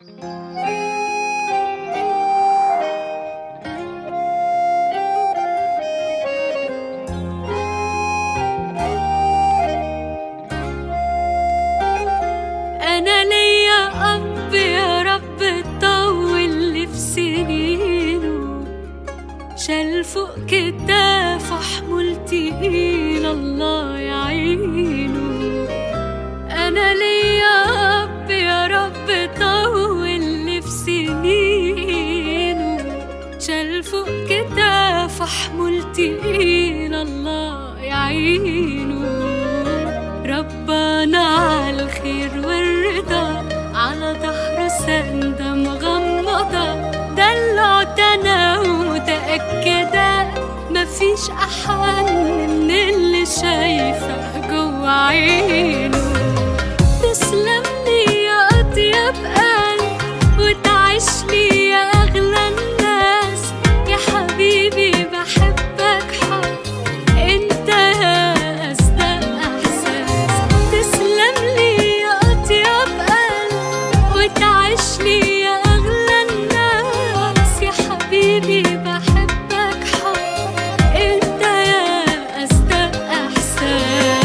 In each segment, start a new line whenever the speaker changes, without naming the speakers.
أنا ليا أب يا رب طول لي في سنينه شال فوق كتافه حمول تقيل الله يعينه أنا ليا أب يا رب طول لي في سنينه شال فوق كتافه حمول تقيل الله يعينه ربنا على الخير والرضا على ظهر سندة مغمضة دلعت أنا ومتأكدة مفيش أحن من اللي شايفة جوا عينه تسلم لي يا أطيب قلب وتعيش لي يا أغلى الناس يا حبيبي بحبك حب انت يا أصدق إحساس تسلم لي يا أطيب قلب وتعيش لي يا أغلى الناس يا حبيبي بحبك حب انت يا أصدق إحساس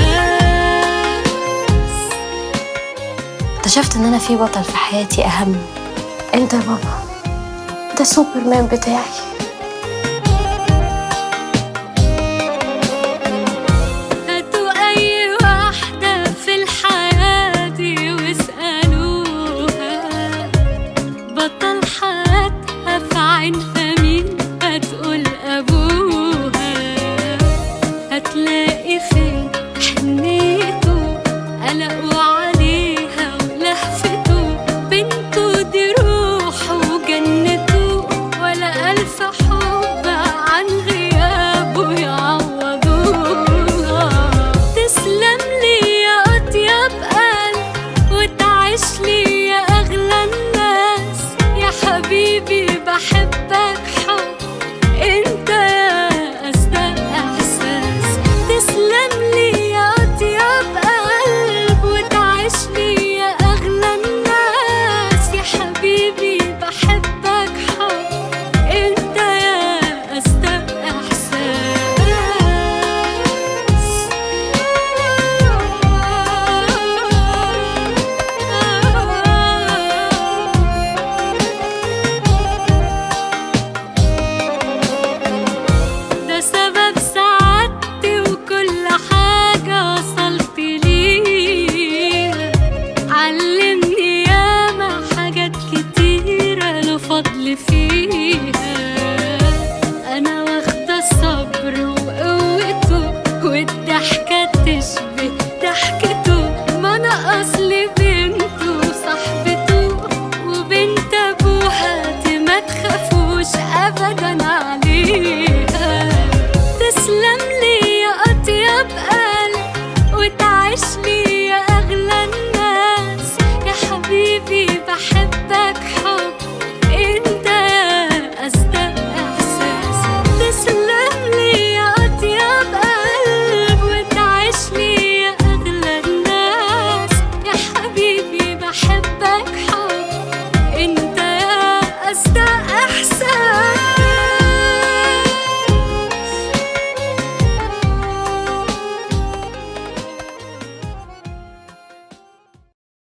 اكتشفت ان انا في بطل في حياتي اهم انت يا بابا انت سوبرمان بتاعي
هاتوا أي واحدة في الحياة دي واسألوها بطل حياتها في عينها مين هتقول أبوها هتلاقي فين حنيته قلقوا عليها ولهفته بنته دي روحه وجنته ولا ألف حب عن غيابه يعوضوها تسلم لي يا أطيب قلب وتعيش لي يا أغلى الناس يا حبيبي بحبك